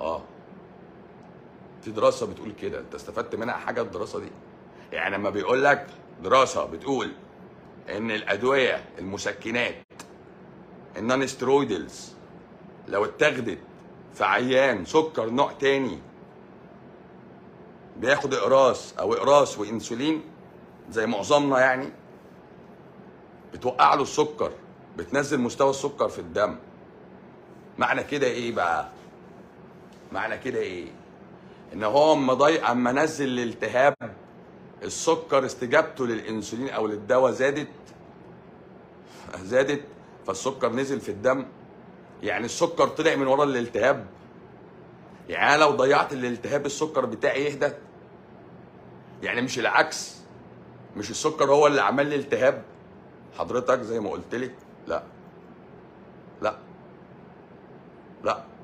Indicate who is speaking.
Speaker 1: اه في دراسه بتقول كده انت استفدت منها حاجه الدراسه دي يعني لما بيقول لك دراسه بتقول ان الادويه المسكنات النون سترويدلز لو اتاخدت في عيان سكر نوع تاني بياخد اقراص او اقراص وانسولين زي معظمنا يعني بتوقع له السكر بتنزل مستوى السكر في الدم معنى كده ايه بقى معنى كده ايه ان هو اما ضيق اما نزل الالتهاب السكر استجابته للانسولين او للدواء زادت زادت فالسكر نزل في الدم يعني السكر طلع من ورا الالتهاب يعني أنا لو ضيعت الالتهاب السكر بتاعي يهدى يعني مش العكس مش السكر هو اللي عمل لي التهاب حضرتك زي ما قلت لك لا لا لا